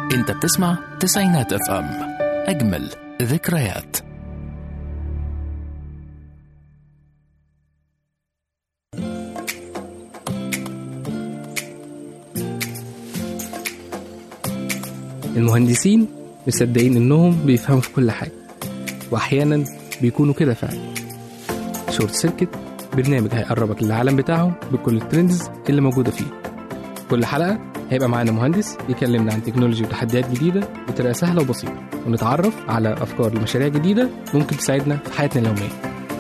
انت بتسمع تسعينات اف ام اجمل ذكريات المهندسين مصدقين انهم بيفهموا في كل حاجه واحيانا بيكونوا كده فعلا شورت سيركت برنامج هيقربك للعالم بتاعهم بكل الترندز اللي موجوده فيه كل حلقه هيبقى معانا مهندس يكلمنا عن تكنولوجي وتحديات جديده بطريقه سهله وبسيطه ونتعرف على افكار لمشاريع جديده ممكن تساعدنا في حياتنا اليوميه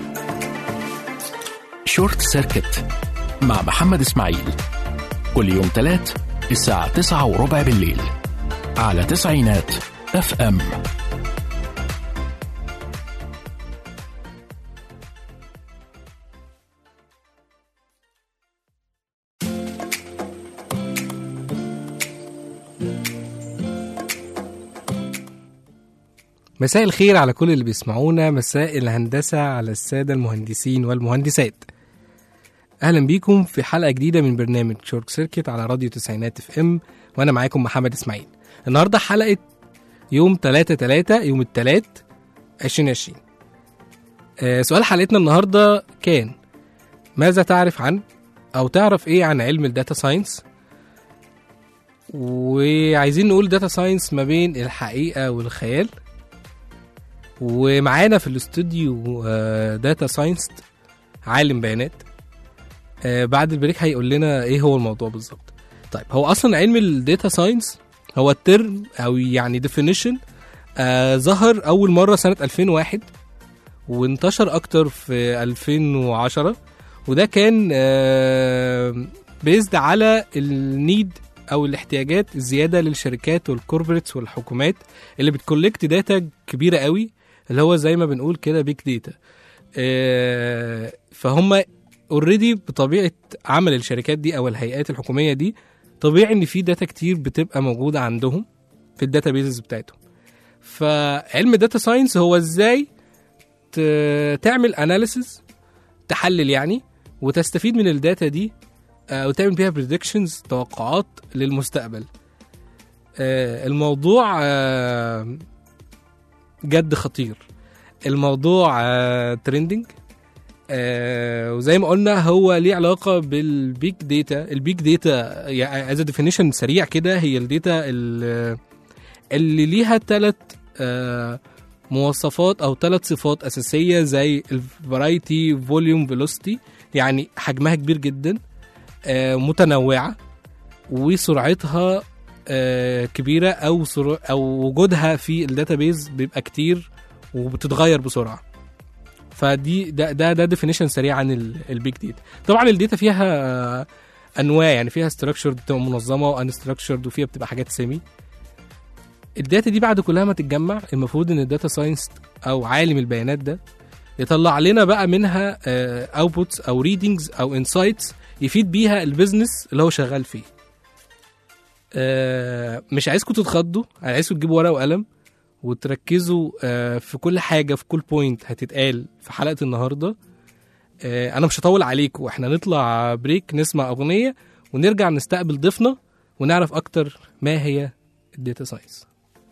شورت سيركت مع محمد اسماعيل كل يوم تلات الساعة تسعة وربع بالليل على تسعينات اف ام مساء الخير على كل اللي بيسمعونا مساء الهندسة على السادة المهندسين والمهندسات أهلا بيكم في حلقة جديدة من برنامج شورت سيركت على راديو تسعينات اف ام وأنا معاكم محمد إسماعيل النهاردة حلقة يوم 3 3 يوم التلات 2020 آه سؤال حلقتنا النهاردة كان ماذا تعرف عن أو تعرف إيه عن علم الداتا ساينس وعايزين نقول داتا ساينس ما بين الحقيقة والخيال ومعانا في الاستوديو داتا ساينس عالم بيانات آه، بعد البريك هيقول لنا ايه هو الموضوع بالظبط طيب هو اصلا علم الداتا ساينس هو الترم او يعني ديفينيشن ظهر اول مره سنه 2001 وانتشر اكتر في 2010 وده كان بيزد على النيد او الاحتياجات الزياده للشركات والكوربريتس والحكومات اللي بتكولكت داتا كبيره قوي اللي هو زي ما بنقول كده بيج داتا فهم اوريدي بطبيعه عمل الشركات دي او الهيئات الحكوميه دي طبيعي ان في داتا كتير بتبقى موجوده عندهم في الداتا بيزز بتاعتهم فعلم الداتا ساينس هو ازاي ت- تعمل اناليسز تحلل يعني وتستفيد من الداتا دي آه، وتعمل بيها بريدكشنز توقعات للمستقبل آه، الموضوع آه، جد خطير الموضوع ترندنج وزي ما قلنا هو ليه علاقه بالبيج داتا البيج داتا يعني از ديفينيشن سريع كده هي الداتا ال- اللي ليها ثلاث مواصفات او ثلاث صفات اساسيه زي الفرايتي فوليوم فيلوسيتي يعني حجمها كبير جدا آه، متنوعه وسرعتها آه، كبيره او سر... او وجودها في الداتابيز بيبقى كتير وبتتغير بسرعه فدي ده ده ده ديفينيشن سريع عن البيج داتا طبعا الداتا فيها آه، انواع يعني فيها ستراكشرد بتبقى منظمه وان ستراكشرد وفيها بتبقى حاجات سيمي الداتا دي بعد كلها ما تتجمع المفروض ان الداتا ساينس او عالم البيانات ده يطلع لنا بقى منها اوتبوتس او ريدنجز او انسايتس يفيد بيها البيزنس اللي هو شغال فيه آه، مش عايزكم تتخضوا انا عايزكم تجيبوا ورقه وقلم وتركزوا آه، في كل حاجه في كل بوينت هتتقال في حلقه النهارده آه، انا مش هطول عليكم واحنا نطلع بريك نسمع اغنيه ونرجع نستقبل ضيفنا ونعرف اكتر ما هي الداتا ساينس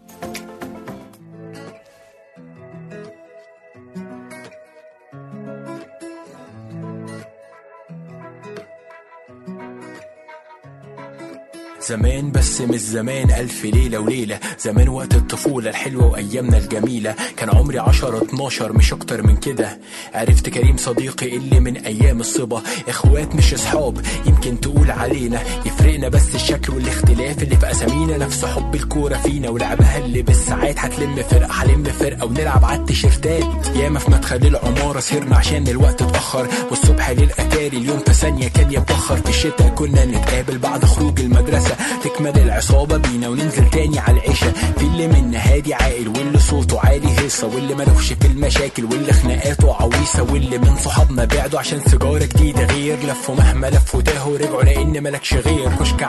زمان بس مش زمان ألف ليلة وليلة زمان وقت الطفولة الحلوة وأيامنا الجميلة كان عمري عشرة اتناشر مش أكتر من كده عرفت كريم صديقي اللي من أيام الصبا إخوات مش أصحاب يمكن تقول علينا يفرقنا بس الشكل والاختلاف اللي في أسامينا نفس حب الكورة فينا ولعبها اللي بالساعات هتلم فرقة هلم فرقة ونلعب على التيشيرتات ياما في مدخل العمارة سهرنا عشان الوقت اتأخر والصبح للأتاري اليوم في ثانية كان يتأخر في الشتا كنا نتقابل بعد خروج المدرسة تكمل العصابة بينا وننزل تاني على العشاء في اللي منا هادي عاقل واللي صوته عالي هيصة واللي ملوش في المشاكل واللي خناقاته عويصة واللي من صحابنا بعدوا عشان سيجارة جديدة غير لفوا مهما لفوا تاهوا رجعوا لأن ملكش غير كشك عبده جاب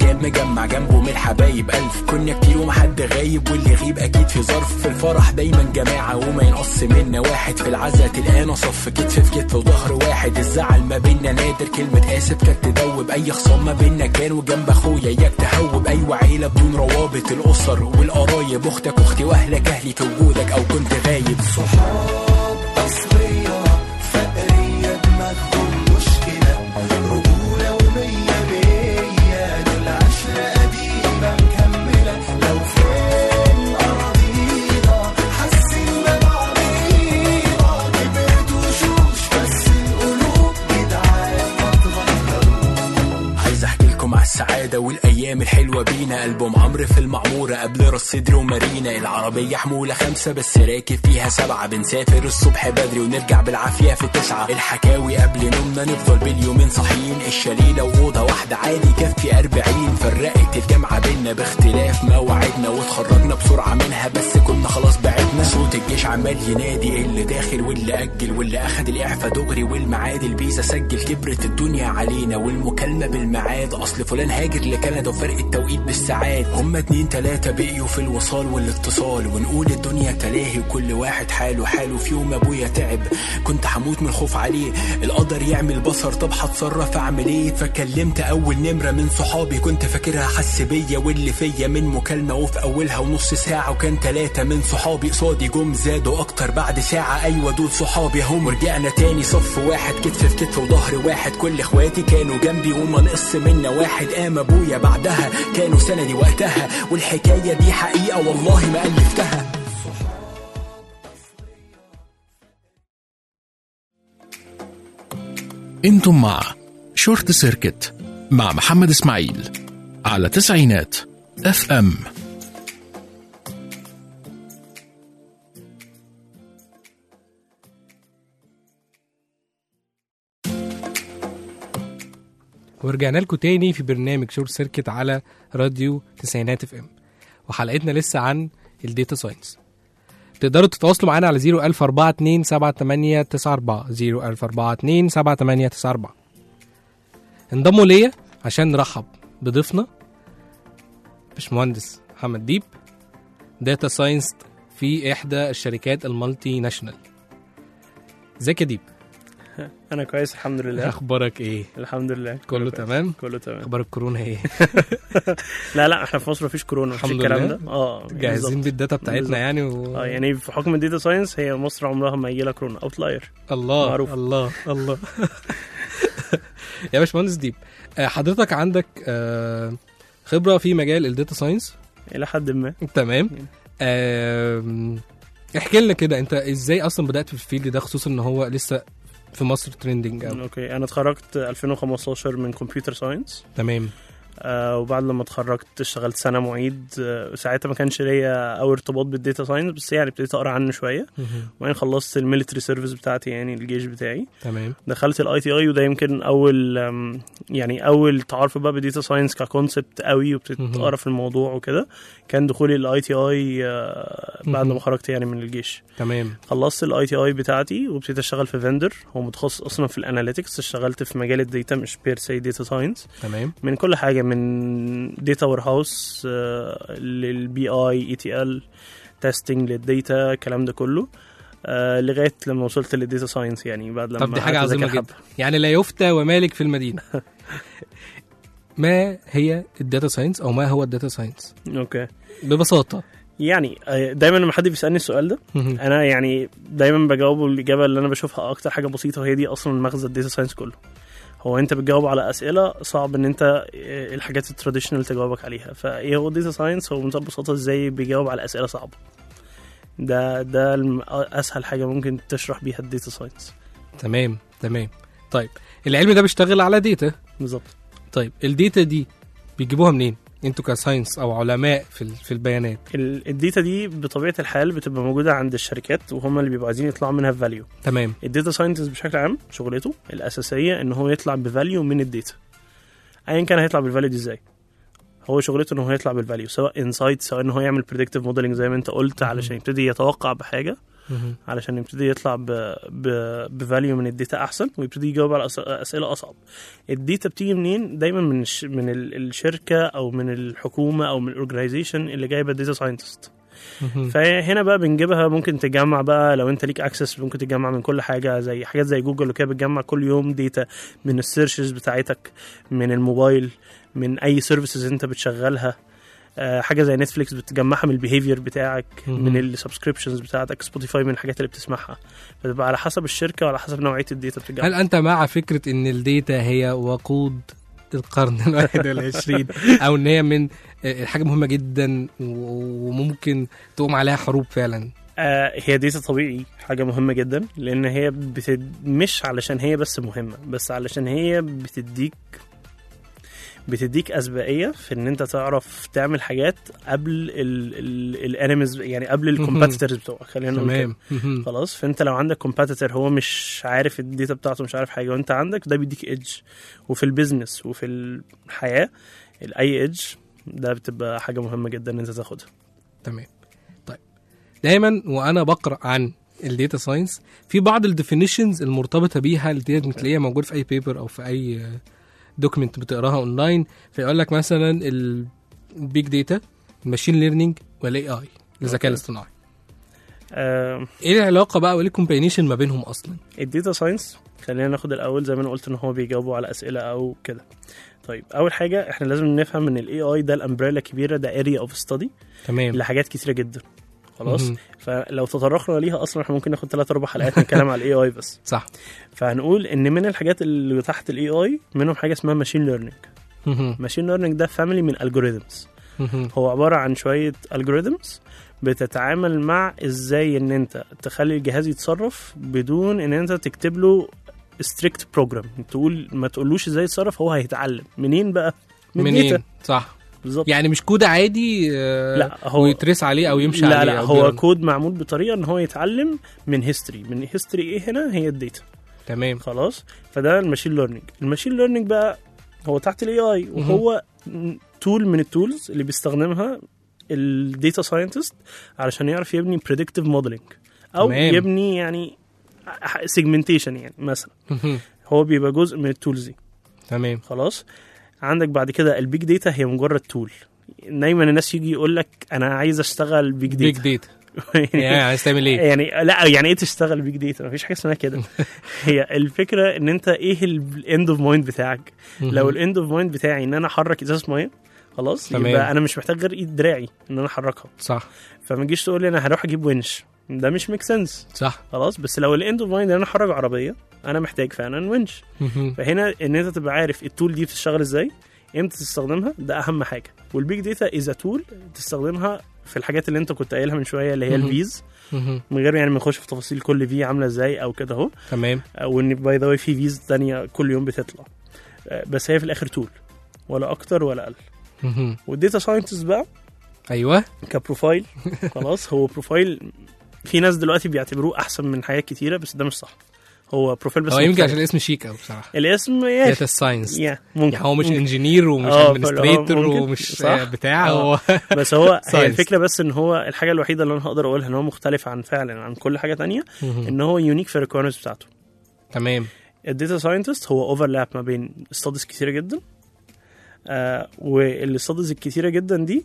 تخيل مجمع جنبه من الحبايب ألف كنا كتير ومحد غايب واللي يغيب أكيد في ظرف في الفرح دايما جماعة وما ينقص منا واحد في العزا تلقانا صف كتف في كتف وظهر واحد الزعل ما بينا نادر كلمة آسف كانت تدوب أي خصام ما بينا كان وجنب أخويا إياك تهوب أيوة عيلة بدون روابط الأسر والقرايب أختك أختي وأهلك أهلي في وجودك أو كنت غايب صحاب أصلية فقرية دماغهم مشكلة رجولة ومية مية دول عشرة قديمة مكملة لو فين أراضينا حاسين ببعضينا كبرت وشوش بس القلوب جدعان ما اتغيروش عايز احكي لكم على السعادة والأيام الحلوة بينا ألبوم عمرو في المعمورة قبل راس صدري ومارينا العربية حمولة خمسة بس راكب فيها سبعة بنسافر الصبح بدري ونرجع بالعافية في تسعة الحكاوي قبل نومنا نفضل باليومين صاحيين الشاليه وأوضة واحدة عادي كفي أربعين فرقت الجامعة بينا باختلاف مواعيدنا واتخرجنا بسرعة منها بس كنا خلاص بعدنا صوت الجيش عمال ينادي اللي داخل واللي أجل واللي أخد الإعفاء دغري والمعاد الفيزا سجل كبرت الدنيا علينا والمكالمة بالميعاد أصل فلان هاجر لكندا وفرق التوقيت بالساعات هما اتنين تلاتة بقيوا في الوصال والاتصال ونقول الدنيا تلاهي وكل واحد حاله حاله في يوم أبويا تعب كنت هموت من الخوف عليه القدر يعمل بصر طب هتصرف أعمل إيه فكلمت أول نمرة من صحابي كنت فاكرها حس بيا واللي فيا من مكالمة وفي أولها ونص ساعة وكان تلاتة من صحابي قصادي جم زادوا أكتر بعد ساعة أيوة دول صحابي هم رجعنا تاني صف واحد كتف في كتف وظهر واحد كل إخواتي كانوا جنبي وما نقص منا واحد قام أبويا بعدها كانوا سندي وقتها والحكاية دي حقيقة والله ما ألفتها انتم مع شورت سيركت مع محمد اسماعيل على تسعينات اف ام ورجعنا لكم تاني في برنامج شورت سيركت على راديو تسعينات اف ام وحلقتنا لسه عن الديتا ساينس تقدروا تتواصلوا معانا على 01042 01042 انضموا ليا عشان نرحب بضيفنا باشمهندس محمد ديب داتا ساينس في احدى الشركات المالتي ناشونال ازيك يا ديب انا كويس الحمد لله اخبارك ايه الحمد لله كله كويس. تمام كله تمام اخبار الكورونا ايه لا لا احنا في مصر مفيش كورونا مفيش الحمد الكلام لله. ده اه جاهزين بالظبط. بالداتا بتاعتنا بالظبط. يعني و... اه يعني في حكم الداتا ساينس هي مصر عمرها ما يجي لها كورونا اوتلاير الله معروف. الله الله يا باشمهندس ديب آه، حضرتك عندك آه، خبره في مجال الداتا ساينس الى حد ما تمام آم، احكي لنا كده انت ازاي اصلا بدات في الفيلد ده خصوصا ان هو لسه في مصر ترندنج قوي اوكي انا اتخرجت 2015 من كمبيوتر ساينس تمام آه وبعد لما اتخرجت اشتغلت سنه معيد آه ساعتها ما كانش ليا او ارتباط بالداتا ساينس بس يعني ابتديت اقرا عنه شويه وبعدين خلصت الميلتري سيرفيس بتاعتي يعني الجيش بتاعي تمام دخلت الاي تي اي وده يمكن اول أم، يعني اول تعارف بقى بالديتا ساينس ككونسبت قوي وابتديت مهم. اقرا في الموضوع وكده كان دخولي الاي تي اي بعد مهم. ما خرجت يعني من الجيش تمام خلصت الاي تي اي بتاعتي وابتديت اشتغل في فندر هو متخصص اصلا في الاناليتكس اشتغلت في مجال الداتا مش بير سي داتا ساينس تمام من كل حاجه من داتا وير هاوس للبي اي اي تي ال تيستنج للداتا الكلام ده كله آه لغايه لما وصلت للداتا ساينس يعني بعد لما طب دي حاجه قعدت عظيمه أذاكر جدا يعني لا يفتى ومالك في المدينه ما هي الداتا ساينس او ما هو الداتا ساينس حبة. اوكي ببساطه يعني آه، دايما لما حد بيسالني السؤال ده انا يعني دايما بجاوبه الاجابه اللي انا بشوفها اكتر حاجه بسيطه وهي دي اصلا مغزى الداتا ساينس كله هو انت بتجاوب على اسئله صعب ان انت آه، الحاجات التراديشنال تجاوبك عليها فايه هو الداتا ساينس هو بمنتهى البساطه ازاي بيجاوب على اسئله صعبه ده ده الم- اسهل حاجه ممكن تشرح بيها الداتا ساينس تمام تمام طيب العلم ده بيشتغل على داتا بالظبط طيب الداتا دي بيجيبوها منين انتوا كساينس او علماء في ال- في البيانات ال- الداتا دي بطبيعه الحال بتبقى موجوده عند الشركات وهم اللي بيبقوا عايزين يطلعوا منها فاليو تمام الداتا ساينتست بشكل عام شغلته الاساسيه ان هو يطلع بفاليو من الداتا ايا كان هيطلع بالفاليو دي ازاي هو شغلته ان هو يطلع بالفاليو سواء انسايت سواء ان هو يعمل بريدكتيف موديلنج زي ما انت قلت علشان يبتدي يتوقع بحاجه مهم. علشان يبتدي يطلع ب ب بفاليو من الداتا احسن ويبتدي يجاوب على أس- اسئله اصعب الداتا بتيجي منين دايما من الش من ال- الشركه او من الحكومه او من الاورجنايزيشن اللي جايبه داتا ساينتست مهم. فهنا بقى بنجيبها ممكن تجمع بقى لو انت ليك اكسس ممكن تجمع من كل حاجه زي حاجات زي جوجل وكده بتجمع كل يوم داتا من السيرشز بتاعتك من الموبايل من اي سيرفيسز انت بتشغلها آه، حاجه زي نتفليكس بتجمعها من البيهيفير بتاعك مهم. من السبسكريبشنز بتاعتك سبوتيفاي من الحاجات اللي بتسمعها فتبقى على حسب الشركه وعلى حسب نوعيه الداتا هل بتجمع انت مع فكره ان الداتا هي وقود القرن الواحد والعشرين او ان هي من آه، حاجه مهمه جدا و- وممكن تقوم عليها حروب فعلا آه، هي داتا طبيعي حاجة مهمة جدا لأن هي بتد... مش علشان هي بس مهمة بس علشان هي بتديك بتديك أسبقية في إن أنت تعرف تعمل حاجات قبل الانيميز يعني قبل الكومبيتيتورز بتوعك خلينا نقول كده. تمام مهم. خلاص فانت لو عندك كومبيتيتور هو مش عارف الداتا بتاعته مش عارف حاجه وانت عندك ده بيديك ايدج وفي البيزنس وفي الحياه اي ايدج ده بتبقى حاجه مهمه جدا ان انت تاخدها تمام طيب دايما وانا بقرا عن الداتا ساينس في بعض الديفينيشنز المرتبطه بيها اللي ديت بتلاقيها موجوده في اي بيبر او في اي دوكيمنت بتقراها اونلاين فيقول لك مثلا البيج داتا الماشين ليرنينج والاي اي الذكاء أوكي. الاصطناعي آه ايه العلاقه بقى وايه الكومبينيشن ما بينهم اصلا الداتا ساينس خلينا ناخد الاول زي ما انا قلت ان هو بيجاوبوا على اسئله او كده طيب اول حاجه احنا لازم نفهم ان الاي اي ده الامبريلا كبيره ده اريا اوف ستادي تمام لحاجات كتيره جدا خلاص مهم. فلو تطرقنا ليها اصلا احنا ممكن ناخد ثلاث اربع حلقات نتكلم على الاي اي بس صح فهنقول ان من الحاجات اللي تحت الاي اي منهم حاجه اسمها ماشين ليرنينج مهم. ماشين ليرنينج ده فاميلي من الجوريزمز مهم. هو عباره عن شويه الجوريزمز بتتعامل مع ازاي ان انت تخلي الجهاز يتصرف بدون ان انت تكتب له ستريكت بروجرام تقول ما تقولوش ازاي يتصرف هو هيتعلم منين بقى من منين داتا صح بالظبط يعني مش كود عادي آه، لا هو ويترس عليه او يمشي لا عليه لا أو هو بيرن. كود معمول بطريقه ان هو يتعلم من هيستوري من هيستوري ايه هنا هي الداتا تمام خلاص فده الماشين ليرنينج الماشين ليرنينج بقى هو تحت الاي اي وهو تول من التولز اللي بيستخدمها الداتا ساينتست علشان يعرف يبني بريدكتيف موديلنج او تمام. يبني يعني سيجمنتيشن يعني مثلا مهم. هو بيبقى جزء من التولز دي تمام خلاص عندك بعد كده البيج داتا هي مجرد تول دايما الناس يجي يقول لك انا عايز اشتغل بيج بيج داتا داتا يعني عايز تعمل ايه يعني لا يعني ايه تشتغل بيج داتا مفيش حاجه اسمها كده هي الفكره ان انت ايه الاند اوف مايند بتاعك لو الاند اوف مايند بتاعي ان انا احرك ازازه ميه خلاص تمام. يبقى انا مش محتاج غير ايد دراعي ان انا احركها صح فما تجيش تقول لي انا هروح اجيب ونش ده مش ميك سنس صح خلاص بس لو الاند اوف مايند ان انا احرك عربيه انا محتاج فعلا ونش مهم. فهنا ان انت تبقى عارف التول دي بتشتغل ازاي امتى تستخدمها ده اهم حاجه والبيج داتا از تول تستخدمها في الحاجات اللي انت كنت قايلها من شويه اللي هي مهم. الفيز مهم. من غير يعني ما نخش في تفاصيل كل في عامله ازاي او كده اهو تمام وان باي ذا واي في فيز تانية كل يوم بتطلع آه، بس هي في الاخر تول ولا اكتر ولا اقل مهم. والديتا ساينتست بقى ايوه كبروفايل خلاص هو بروفايل في ناس دلوقتي بيعتبروه احسن من حاجات كتيره بس ده مش صح هو بروفايل بس هو يمكن مختلف. عشان الاسم شيك قوي بصراحه الاسم يا داتا ساينس يا ممكن يعني هو مش ممكن. انجينير ومش آه، ادمنستريتور فاللي هو ممكن. ومش صح. آه، بتاع آه. هو بس هو هي Science. الفكره بس ان هو الحاجه الوحيده اللي انا هقدر اقولها ان هو مختلف عن فعلا عن كل حاجه تانية مهم. ان هو يونيك في الريكويرمنتس بتاعته تمام الداتا ساينتست هو اوفرلاب ما بين ستاديز كتيره جدا آه والستاديز الكتيره جدا دي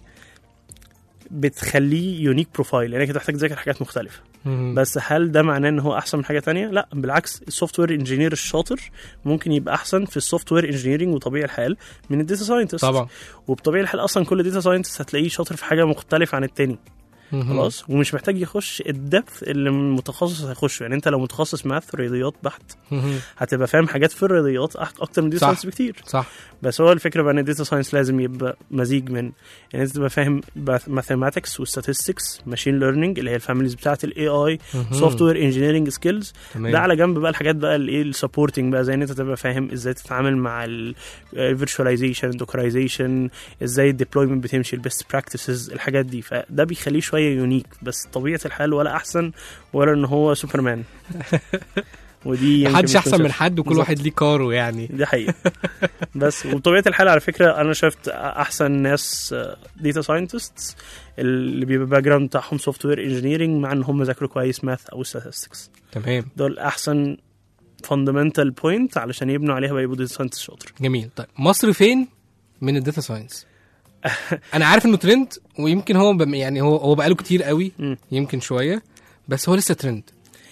بتخليه يونيك بروفايل يعني انت محتاج تذاكر حاجات مختلفه مهم. بس هل ده معناه ان هو احسن من حاجه تانية لا بالعكس السوفت وير انجينير الشاطر ممكن يبقى احسن في السوفت وير انجينيرنج وطبيعي الحال من الداتا ساينتست طبعا وبطبيعي الحال اصلا كل داتا ساينتست هتلاقيه شاطر في حاجه مختلفه عن التاني مهم. خلاص ومش محتاج يخش الدبث اللي المتخصص هيخشه يعني انت لو متخصص ماث رياضيات بحت مهم. هتبقى فاهم حاجات في الرياضيات أك- اكتر من داتا صح. ساينس بكتير صح بس هو الفكره بقى ان الداتا ساينس لازم يبقى مزيج من ان انت تبقى فاهم ماثيماتكس وستاتستكس ماشين ليرنينج اللي هي الفاميليز بتاعت الاي اي مهم. سوفت وير انجينيرنج سكيلز تمام. ده على جنب بقى الحاجات بقى الايه السبورتنج بقى زي ان انت تبقى فاهم ازاي تتعامل مع الفيرتشواليزيشن دوكرايزيشن ازاي الديبلويمنت بتمشي البيست براكتسز الحاجات دي فده بيخليه شويه يونيك بس طبيعه الحال ولا احسن ولا ان هو سوبرمان ودي يمكن محدش مش احسن من conception. حد وكل بالظبط. واحد ليه كاره يعني دي حقيقة بس وبطبيعة الحال على فكرة أنا شفت أحسن ناس داتا ساينتستس اللي بيبقى باك جراوند بتاعهم سوفت وير انجينيرنج مع إن هم ذاكروا كويس ماث أو statistics تمام دول أحسن فاندمنتال بوينت علشان يبنوا عليها بقى يبقوا داتا ساينتست شاطر جميل طيب مصر فين من الداتا ساينس انا عارف انه ترند ويمكن هو بم يعني هو هو بقاله كتير قوي مم. يمكن شويه بس هو لسه ترند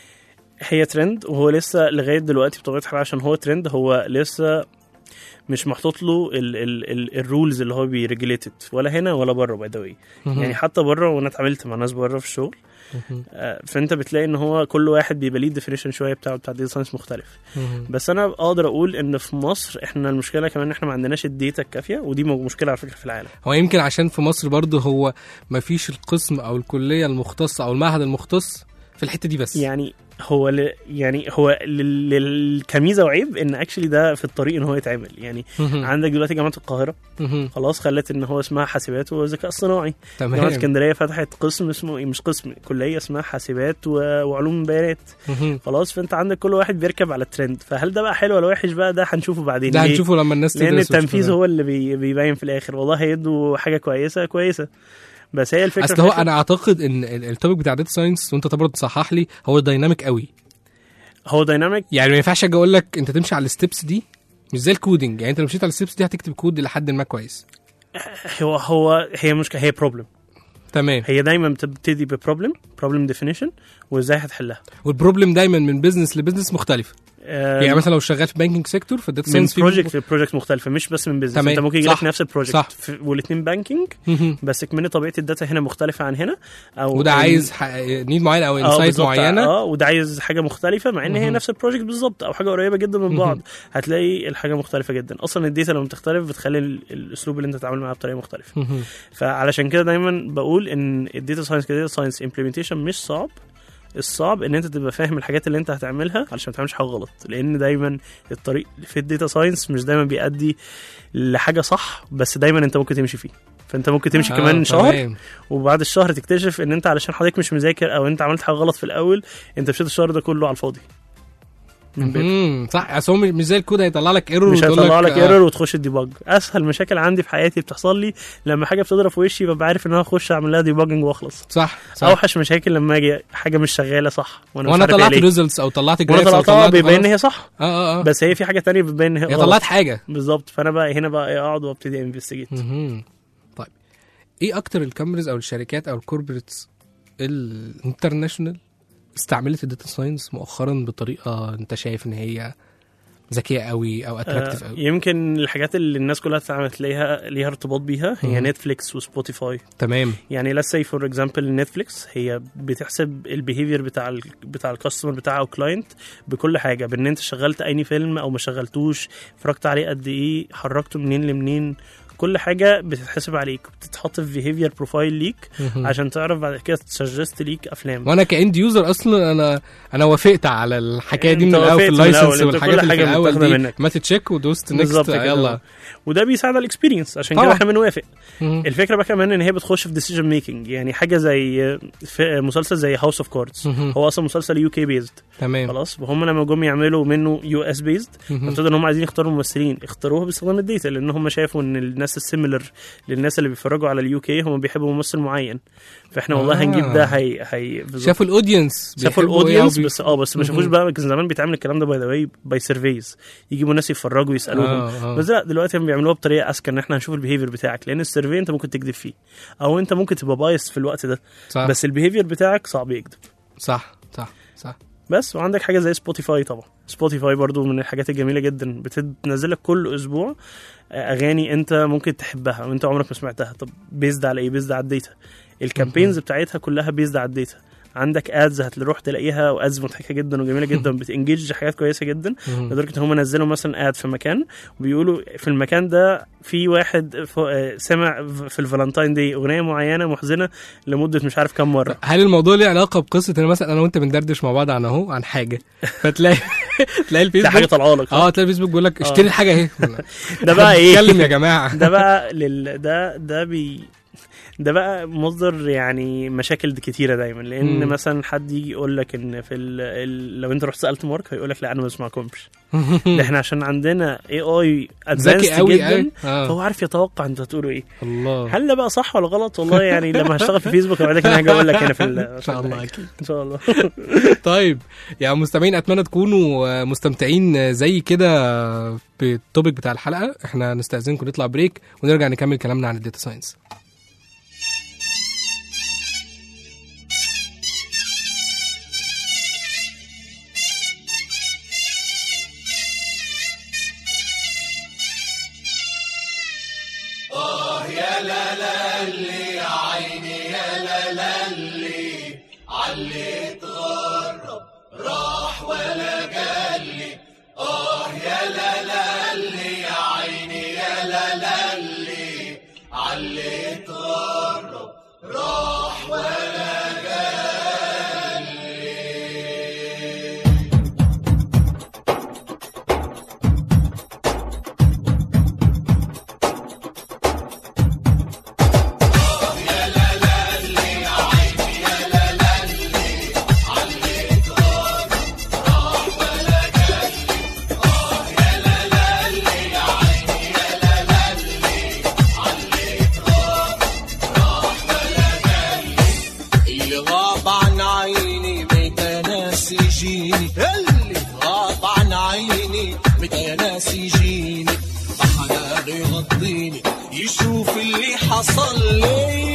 هي ترند وهو لسه لغاية دلوقتي بطبيعة الحال عشان هو ترند هو لسه مش محطوط له الرولز اللي هو بيريجليتد ولا هنا ولا بره باي ذا واي يعني حتى بره وانا اتعاملت مع ناس بره في الشغل آه، فانت بتلاقي ان هو كل واحد بيبقى ليه ديفينيشن شويه بتاع بتاع داتا ساينس مختلف بس انا اقدر اقول ان في مصر احنا المشكله كمان ان احنا ما عندناش الداتا الكافيه ودي مو- مشكله على فكره في العالم هو يمكن عشان في مصر برضه هو ما فيش القسم او الكليه المختصه او المعهد المختص في الحته دي بس يعني هو ل... يعني هو لل... لل... كميزه وعيب ان اكشلي ده في الطريق ان هو يتعمل يعني مهم. عندك دلوقتي جامعه القاهره مهم. خلاص خلت ان هو اسمها حاسبات وذكاء اصطناعي جامعه تمام اسكندريه فتحت قسم اسمه إيه؟ مش قسم كليه اسمها حاسبات و... وعلوم بيانات مهم. خلاص فانت عندك كل واحد بيركب على الترند فهل ده بقى حلو ولا وحش بقى ده هنشوفه بعدين ده ليه؟ هنشوفه لما الناس لان تدرس التنفيذ وتشتغل. هو اللي بي... بيبين في الاخر والله هيدوا حاجه كويسه كويسه بس هي الفكره اصل في هو الآخر- انا اعتقد ان ال- التوبيك بتاع داتا ساينس وانت طبعا تصحح لي هو دايناميك قوي هو دايناميك يعني ما ينفعش اجي اقول لك انت تمشي على الستبس دي مش زي الكودينج يعني انت لو مشيت على الستبس دي هتكتب كود لحد ما كويس هو هو هي مش هي بروبلم تمام هي دايما بتبتدي ببروبلم بروبلم ديفينيشن وازاي هتحلها والبروبلم دايما من بزنس لبزنس مختلف يعني مثلا لو شغال في بانكينج سيكتور فالداتا من ساينس بروجكت لبروجكت مختلفه مش بس من بزنس تمام. انت ممكن يجي صح. لك نفس البروجكت صح. والاثنين بانكينج بس كمان طبيعه الداتا هنا مختلفه عن هنا او وده إن- عايز نيد معين او اه انسايت بالظبط معينه اه وده عايز حاجه مختلفه مع ان هي مهم. نفس البروجكت بالظبط او حاجه قريبه جدا من بعض مهم. هتلاقي الحاجه مختلفه جدا اصلا الداتا لما بتختلف بتخلي ال- الاسلوب اللي انت تتعامل معاه بطريقه مختلفه مهم. فعلشان كده دايما بقول ان الداتا ساينس كداتا ساينس امبلمنتيشن مش صعب الصعب ان انت تبقى فاهم الحاجات اللي انت هتعملها علشان ما تعملش حاجه غلط لان دايما الطريق في الداتا ساينس مش دايما بيؤدي لحاجه صح بس دايما انت ممكن تمشي فيه فانت ممكن تمشي آه، كمان شهر تمام. وبعد الشهر تكتشف ان انت علشان حضرتك مش مذاكر او انت عملت حاجه غلط في الاول انت مشيت الشهر ده كله على الفاضي من بيت. مهم. صح اصل هو مش زي الكود هيطلع لك ايرور مش هيطلع لك آه، ايرور وتخش ديباج اسهل مشاكل عندي في حياتي بتحصل لي لما حاجه بتضرب في وشي ببقى عارف ان انا اخش اعمل لها ديباجنج واخلص صح صح اوحش مشاكل لما اجي حاجه مش شغاله صح وانا, مش وانا عارف هي طلعت ليه. ريزلتس او طلعت وانا جرافس او طلعتها طلعت بيبين ان غلط. هي صح اه اه اه بس هي في حاجه تانية بتبين ان هي هي غلط. طلعت حاجه بالظبط فانا بقى هنا بقى إيه اقعد وابتدي انفستيجيت مهم. طيب ايه اكتر الكامبرز او الشركات او الكوربريتس الانترناشونال استعملت الداتا ساينس مؤخرا بطريقه انت شايف ان هي ذكيه قوي او اتراكتيف آه قوي يمكن الحاجات اللي الناس كلها تتعامل ليها ليها ارتباط بيها هي مهم. نتفليكس وسبوتيفاي تمام يعني let's say for example نتفليكس هي بتحسب البيهيفير بتاع ال بتاع الكاستمر بتاعها او كلاينت بكل حاجه بان انت شغلت اي فيلم او ما شغلتوش اتفرجت عليه قد ايه حركته منين لمنين كل حاجه بتتحسب عليك بتتحط في بيهيفير بروفايل ليك مهم. عشان تعرف بعد كده تسجست ليك افلام وانا كاند يوزر اصلا انا انا وافقت على الحكايه دي من أنت الاول في وافقت من الأول، اللايسنس أنت والحاجات كل اللي في حاجة الاول متاخدة دي منك. ما تتشيك ودوست نيكست بالظبط كده. يلا وده بيساعد على الاكسبيرينس عشان طبعا. كده احنا بنوافق مهم. الفكره بقى كمان ان هي بتخش في ديسيجن ميكنج يعني حاجه زي في مسلسل زي هاوس اوف كاردز مهم. هو اصلا مسلسل يو كي بيزد تمام خلاص وهم لما جم يعملوا منه يو اس بيزد مهم. ابتدوا ان هم عايزين يختاروا ممثلين اختاروها باستخدام الداتا لان هم شافوا ان الناس السيميلر للناس اللي بيتفرجوا على اليو كي هم بيحبوا ممثل معين فاحنا والله آه. هنجيب ده هي هي بالظبط. شافوا الاودينس شافوا بيحبوا إيه الاودينس أو بي- بس اه بس ما شافوش مهم. بقى كان زمان بيتعمل الكلام ده باي ذا واي باي سيرفيز يجيبوا ناس يتفرجوا يسالوهم آه، آه. بس لا دلوقتي هم بيعملوها بطريقه اذكى ان احنا هنشوف البيهيفير بتاعك لان السيرفي انت ممكن تكذب فيه او انت ممكن تبقى بايس في الوقت ده صح بس البيهيفير بتاعك صعب يكذب صح صح صح بس وعندك حاجه زي سبوتيفاي طبعا سبوتيفاي برضو من الحاجات الجميله جدا بتنزل لك كل اسبوع آه، اغاني انت ممكن تحبها وانت عمرك ما سمعتها طب بيزد على ايه بيزد على الداتا الكامبينز بتاعتها كلها بيزد على الداتا عندك ادز هتروح تلاقيها وادز مضحكه جدا وجميله جدا بتنجيج حاجات كويسه جدا مهم. لدرجه ان هم نزلوا مثلا اد في مكان وبيقولوا في المكان ده في واحد ف- آه، سمع في الفالنتاين دي اغنيه معينه محزنه لمده مش عارف كم مره هل الموضوع ليه علاقه بقصه ان مثلا انا وانت بندردش مع بعض عن اهو عن حاجه فتلاقي تلاقي ده حاجه الفيسبوك طالعه لك اه تلاقي الفيسبوك بيقول لك اشتري الحاجه اهي ده بقى ايه اتكلم يا جماعه ده بقى لل... ده ده بي ده بقى مصدر يعني مشاكل كتيره دايما لان مم. مثلا حد يجي يقول لك ان في ال ال لو انت رحت سالت مارك هيقول لك لا انا ما بسمعكمش ده احنا عشان عندنا اي اي ادفانسد ذكي قوي جدا قوي آه. فهو عارف يتوقع انت هتقوله ايه الله هل ده بقى صح ولا غلط والله يعني لما هشتغل في فيسبوك اوعدك ان انا هاجي اقول لك هنا في ال- ان شاء الله اكيد ان شاء الله طيب يا مستمعين اتمنى تكونوا آه، مستمتعين آه، زي كده بالتوبيك بتاع الحلقه احنا نستاذنكم نطلع بريك ونرجع نكمل كلامنا عن الداتا ساينس اللي غاب عن عيني متى ناس يجيني اللي غاب عن عيني متى ناس يجيني أحلى يغطيني يشوف اللي حصل لي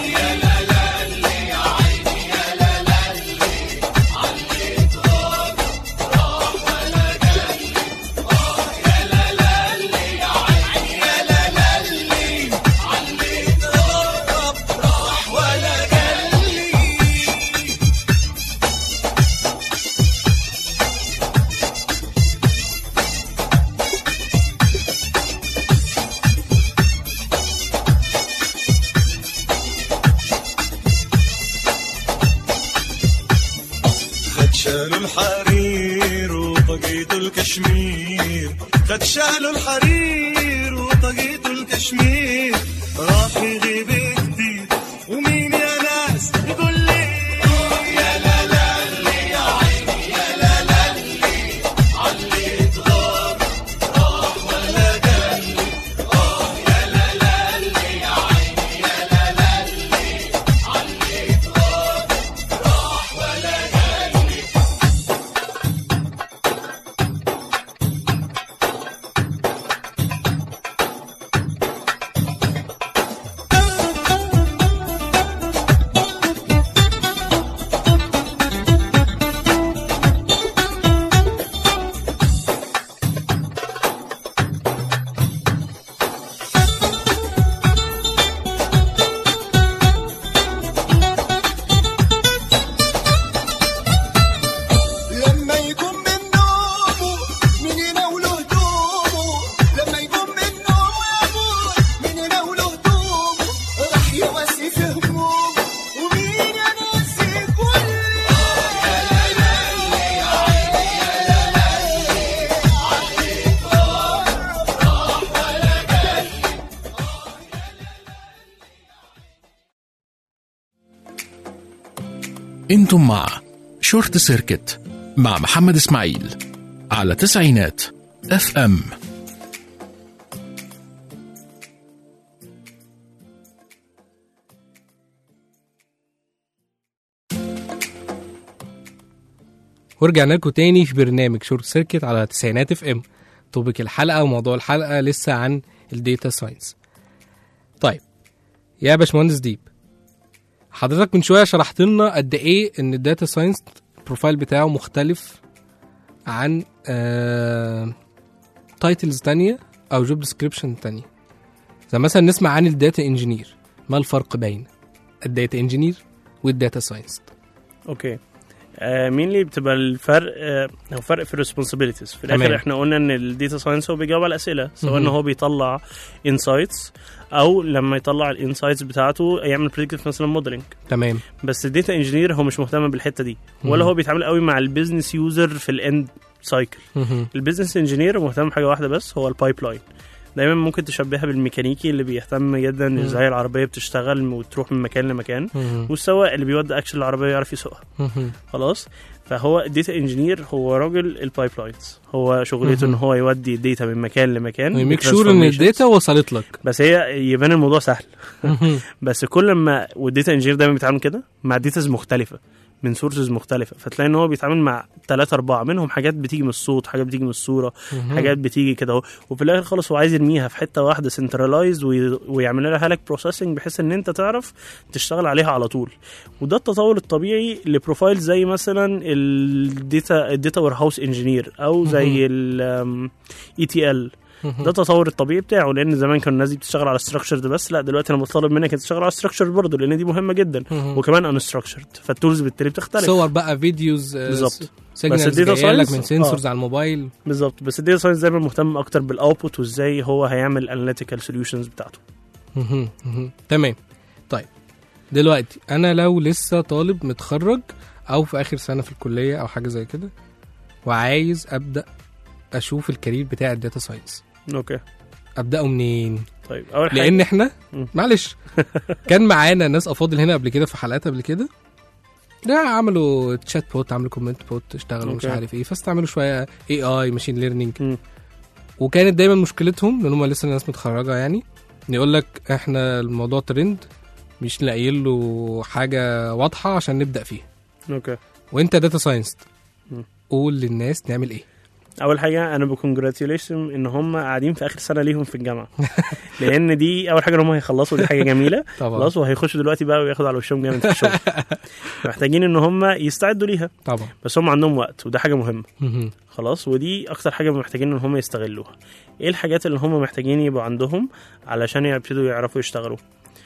خد شالوا الحرير وطقيته الكشمير خد شالوا الحرير وطقيته الكشمير راح يغيب كتير ومين يا ناس يقول لي يا لا لا لي يا عيني يا لا لا لي علي اتغار راح ولا قال لي اه يا لا لا لي يا عيني يا لا لا لي علي اتغار راح ولا قال لي لما يقوم من نومه من يناوله هدومه لما يقوم من نومه يا ابوي من يناوله هدومه راح يواسي في همومه ومين يا ناس يقول لي يا لا لا لي يا عيني يا لا لا لي علي طار راح ولا قال انتم مع شورت سيركت مع محمد اسماعيل على تسعينات اف ام ورجعنا لكم تاني في برنامج شورت سيركت على تسعينات اف ام توبيك الحلقه وموضوع الحلقه لسه عن الديتا ساينس طيب يا باشمهندس ديب حضرتك من شويه شرحت لنا قد ايه ان الداتا ساينس البروفايل بتاعه مختلف عن تايتلز تانية او جوب ديسكريبشن تانية زي مثلا نسمع عن الداتا انجينير ما الفرق بين الداتا انجينير والداتا ساينس اوكي آه مين اللي بتبقى الفرق آه هو فرق في الريسبونسابيلتيز في الاخر تمام. احنا قلنا ان الداتا ساينس هو بيجاوب على الاسئله سواء ان مهم. هو بيطلع انسايتس او لما يطلع الانسايتس بتاعته يعمل بريدكتيف مثلا موديلنج تمام بس الداتا انجينير هو مش مهتم بالحته دي ولا مهم. هو بيتعامل قوي مع البيزنس يوزر في الاند سايكل مهم. البيزنس انجينير مهتم بحاجه واحده بس هو البايب لاين دايما ممكن تشبهها بالميكانيكي اللي بيهتم جدا مم. ازاي العربيه بتشتغل وتروح من مكان لمكان مهم. والسواق اللي بيودي اكشن العربيه يعرف يسوقها مهم. خلاص فهو الداتا انجينير هو راجل البايب لاينز هو شغلته ان مهم. هو يودي الداتا من مكان لمكان ويميك شور ان بtransformations. الداتا وصلت لك بس هي يبان الموضوع سهل مهم. بس كل ما والداتا انجينير دايما بيتعامل كده مع ديتاز مختلفه من سورسز مختلفه فتلاقي ان هو بيتعامل مع ثلاثة أربعة منهم حاجات بتيجي من الصوت حاجات بتيجي من الصورة حاجات بتيجي كده اهو وفي الآخر خالص هو عايز يرميها في حتة واحدة سنترلايز ويعمل لها لك بروسيسنج بحيث إن أنت تعرف تشتغل عليها على طول وده التطور الطبيعي لبروفايل زي مثلا الداتا الداتا وير هاوس انجينير أو زي الاي تي ال ده التطور الطبيعي بتاعه لان زمان كان الناس دي بتشتغل على ستراكشرد بس لا دلوقتي انا مطالب منك انك تشتغل على ستراكشرد برضه لان دي مهمه جدا مهم. وكمان ان ستراكشرد فالتولز بالتالي بتختلف صور بقى فيديوز بالظبط. سيجنالز الداتا جايه لك science- من سنسورز على الموبايل بالظبط بس الداتا ساينس دايما مهتم اكتر بالاوتبوت وازاي هو هيعمل الاناليتيكال سوليوشنز بتاعته مهم. مهم. تمام طيب دلوقتي انا لو لسه طالب متخرج او في اخر سنه في الكليه او حاجه زي كده وعايز ابدا اشوف الكارير بتاع الداتا ساينس اوكي ابداه منين طيب اول حاجه لان احنا مم. معلش كان معانا ناس افاضل هنا قبل كده في حلقات قبل كده ده عملوا تشات بوت عملوا كومنت بوت اشتغلوا مش أوكي. عارف ايه فاستعملوا شويه اي اي ماشين ليرنينج مم. وكانت دايما مشكلتهم لان هم لسه ناس متخرجه يعني يقول لك احنا الموضوع ترند مش لاقيين له حاجه واضحه عشان نبدا فيها اوكي وانت داتا ساينس مم. قول للناس نعمل ايه اول حاجه انا بكونجراتيوليشن ان هم قاعدين في اخر سنه ليهم في الجامعه لان دي اول حاجه ان هم هيخلصوا دي حاجه جميله طبعا خلاص وهيخشوا دلوقتي بقى وياخدوا على وشهم جامد في الشغل محتاجين ان هم يستعدوا ليها طبعا بس هم عندهم وقت وده حاجه مهمه مهم. خلاص ودي اكتر حاجه محتاجين ان هم يستغلوها ايه الحاجات اللي هم محتاجين يبقوا عندهم علشان يبتدوا يعرفوا يشتغلوا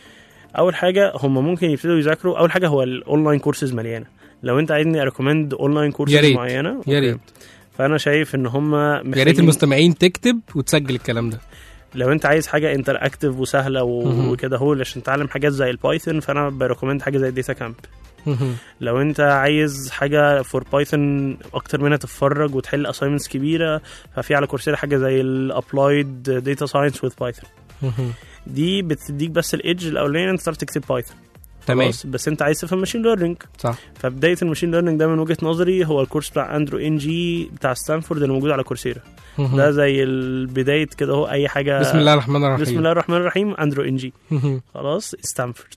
اول حاجه هم ممكن يبتدوا يذاكروا اول حاجه هو الاونلاين كورسز مليانه لو انت عايزني اريكومند اونلاين كورسز يا ريت. معينه يا أوكي. ريت فانا شايف ان هم يا ريت محتاجين المستمعين تكتب وتسجل الكلام ده لو انت عايز حاجه انتر اكتف وسهله مهم. و- وكده هو عشان تتعلم حاجات زي البايثون فانا بريكومند حاجه زي الداتا كامب مهم. لو انت عايز حاجه فور بايثون اكتر منها تتفرج وتحل اساينمنتس كبيره ففي على كورسيرا حاجه زي الابلايد داتا ساينس وذ بايثون مهم. دي بتديك بس الايدج الاولاني انت تعرف تكتب بايثون تمام خلاص؟ بس انت عايز تفهم ماشين ليرنينج صح فبدايه الماشين ليرنينج ده من وجهه نظري هو الكورس بتاع اندرو ان جي بتاع ستانفورد اللي موجود على كورسيرا مهم. ده زي البدايه كده هو اي حاجه بسم الله الرحمن الرحيم بسم الله الرحمن الرحيم اندرو ان جي مهم. خلاص ستانفورد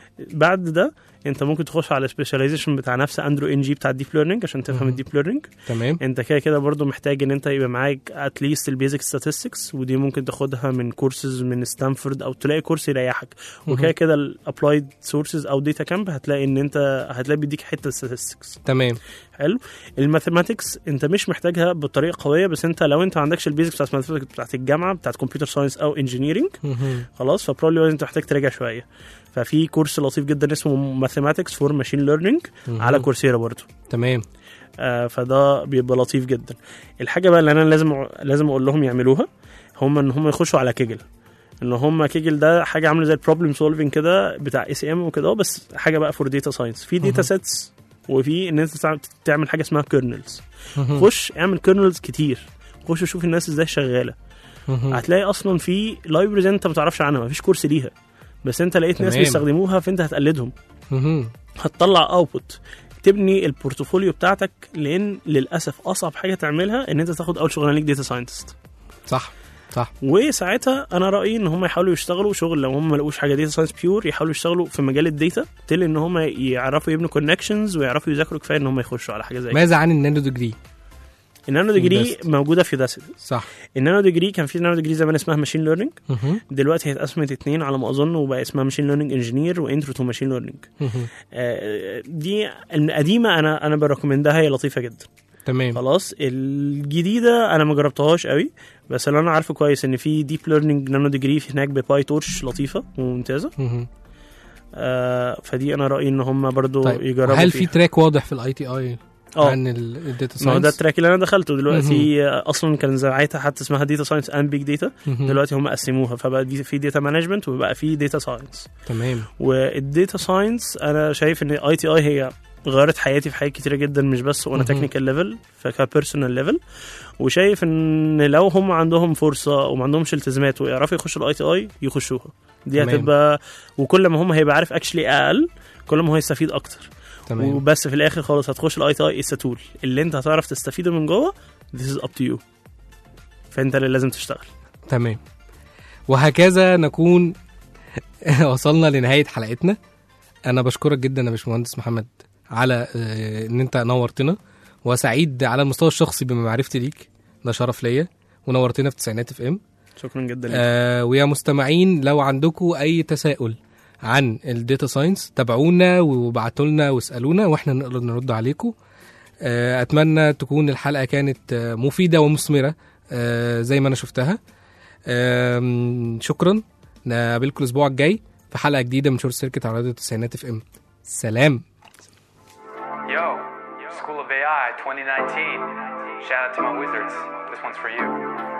بعد ده انت ممكن تخش على سبيشاليزيشن بتاع نفس اندرو ان جي بتاع الديب ليرنينج عشان تفهم مهم. الديب ليرنينج تمام انت كده كده برضو محتاج ان انت يبقى معاك اتليست البيزك statistics ودي ممكن تاخدها من كورسز من ستانفورد او تلاقي كورس يريحك وكده كده الابلايد سورسز او داتا كامب هتلاقي ان انت هتلاقي بيديك حته statistics تمام حلو الماثيماتكس انت مش محتاجها بطريقه قويه بس انت لو انت ما عندكش البيزك بتاعت الماثيماتكس بتاعت الجامعه بتاعت كمبيوتر ساينس او انجينيرنج مهم. خلاص فبروبلي انت محتاج تراجع شويه ففي كورس لطيف جدا اسمه ماثيماتكس فور ماشين ليرنينج مهم. على كورسيرا برضه تمام آه فده بيبقى لطيف جدا الحاجه بقى اللي انا لازم لازم اقول لهم يعملوها هم ان هم يخشوا على كيجل ان هم كيجل ده حاجه عامله زي البروبلم سولفنج كده بتاع اي سي ام وكده أهو، بس حاجه بقى فور داتا ساينس في داتا سيتس وفي ان انت تع- تعمل حاجه اسمها كيرنلز مهم. خش اعمل كيرنلز كتير خش شوف الناس ازاي شغاله مهم. هتلاقي اصلا في لايبرز انت ما تعرفش عنها مفيش كورس ليها بس انت لقيت ناس تمام. بيستخدموها فانت هتقلدهم مهم. هتطلع اوتبوت تبني البورتفوليو بتاعتك لان للاسف اصعب حاجه تعملها ان انت تاخد اول شغلانه ليك داتا ساينتست صح صح وساعتها انا رايي ان هم يحاولوا يشتغلوا شغل لو هم ما لقوش حاجه داتا ساينس بيور يحاولوا يشتغلوا في مجال الداتا تل ان هم يعرفوا يبنوا كونكشنز ويعرفوا يذاكروا كفايه ان هم يخشوا على حاجه زي كده ماذا عن النانو ديجري النانو ديجري Best. موجوده في داسيت صح النانو ديجري كان في نانو ديجري زمان اسمها ماشين ليرنينج مهم. دلوقتي هي اتقسمت اتنين على ما اظن وبقى اسمها ماشين ليرنينج انجينير وانترو تو ماشين ليرنينج مهم. دي القديمه انا انا بريكومندها هي لطيفه جدا تمام خلاص الجديده انا ما جربتهاش قوي بس اللي انا عارفه كويس ان في ديب ليرنينج نانو ديجري هناك بباي تورش لطيفه وممتازه مهم. آه فدي انا رايي ان هم برضو طيب يجربوا هل في فيها. تراك واضح في الاي تي اي اه عن الداتا ما هو ده ساينس التراك اللي انا دخلته دلوقتي آه، اصلا كان ساعتها حتى اسمها داتا ساينس اند بيج داتا دلوقتي هم قسموها فبقى دي في داتا مانجمنت وبقى في داتا ساينس تمام والداتا ساينس انا شايف ان اي تي اي هي غيرت حياتي في حاجات كتيره جدا مش بس وانا مهم. تكنيكال ليفل فكبيرسونال ليفل وشايف ان لو هم عندهم فرصه وما عندهمش التزامات ويعرفوا يخشوا الاي تي اي يخشوها دي تمام. هتبقى وكل ما هم هيبقى عارف اكشلي اقل كل ما هو يستفيد اكتر تمام وبس في الاخر خالص هتخش الاي تي اي اتس تول اللي انت هتعرف تستفيده من جوه this is up to you فانت اللي لازم تشتغل تمام وهكذا نكون وصلنا لنهايه حلقتنا انا بشكرك جدا يا باشمهندس محمد على آه، ان انت نورتنا وسعيد على المستوى الشخصي بمعرفتي ليك ده شرف ليا ونورتنا في تسعينات اف ام شكرا جدا لك آه ويا مستمعين لو عندكم اي تساؤل عن الداتا ساينس تابعونا وابعتوا لنا واسالونا واحنا نقدر نرد عليكم آه اتمنى تكون الحلقه كانت آه مفيده ومثمره آه زي ما انا شفتها آم، شكرا نقابلكم الاسبوع الجاي في حلقه جديده من شورت سيركت على راديو التسعينات اف ام سلام Yo, School of AI 2019. Shout out to my wizards. This one's for you.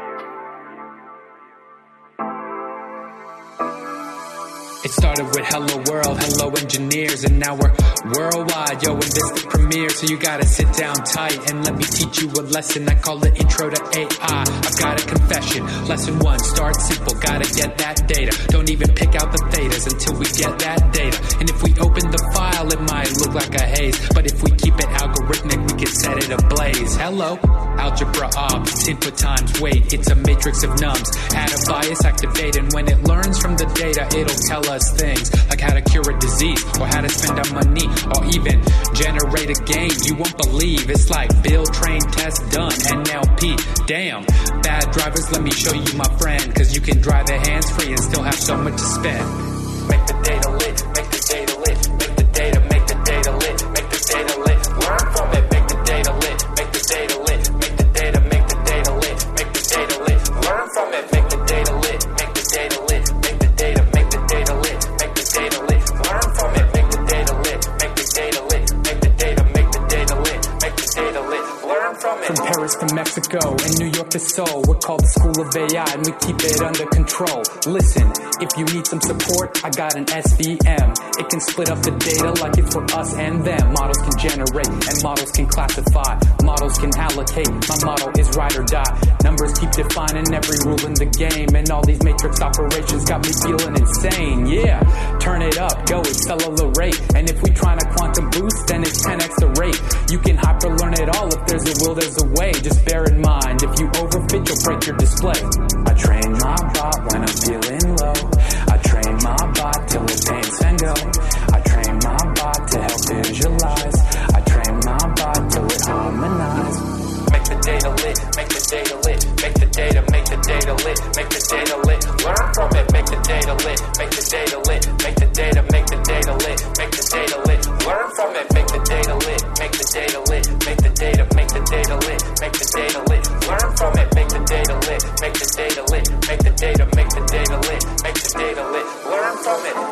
It started with hello world, hello engineers, and now we're worldwide. Yo, and this the premiere, so you gotta sit down tight and let me teach you a lesson. I call it Intro to AI. I've got a confession. Lesson one, start simple, gotta get that data. Don't even pick out the thetas until we get that data. And if we open the file, it might look like a haze, but if we keep it algorithmic, we can set it ablaze. Hello, algebra ops, input times weight. It's a matrix of nums. Add a bias, activate, and when it learns from the data, it'll tell us things like how to cure a disease or how to spend our money or even generate a game you won't believe. It's like build, train, test, done. NLP, damn. Bad drivers, let me show you my friend. Cause you can drive the hands free and still have so much to spend. Make the data lit, make the data lit, make the data, make the data lit, make the data lit. Learn from it, make the data lit, make the data lit, make the data, make the data lit, make the data lit. Learn from it, make the data lit, make the data lit, make the data, make the data lit, make the data lit. Learn from it, make the data lit, make the data lit, make the data, make the data lit, make the data lit. Learn from it. From Paris to Mexico and New York to Seoul, we're called the School of AI and we keep it under control. Listen, if you need some support, I got an SVM. It can split up the data like it's for us and them. Models can generate and models can classify. Models can allocate. My model is ride or die. Numbers keep defining every rule in the game. And all these matrix operations got me feeling insane. Yeah, turn it up, go, accelerate. And if we trying to quantum boost, then it's 10x the rate. You can hyper learn it all. If there's a will, there's a way. Just bear in mind, if you overfit, you'll break your display. I train my bot when I'm feeling low. I train my bot till it paints and go. I train my bot to help visualize. I train my bot till it harmonize. Make the data lit, make the data lit, make the data, make the data lit, make the data lit. Learn from it, make the data lit, make the data lit, make the data, make the data lit, make the data lit. Learn from it, make the data lit, make the data lit, make the data, make the data lit, make the data lit. Learn from it, make the data lit, make the data lit, make the data, make the data lit, make the data lit. Learn from it.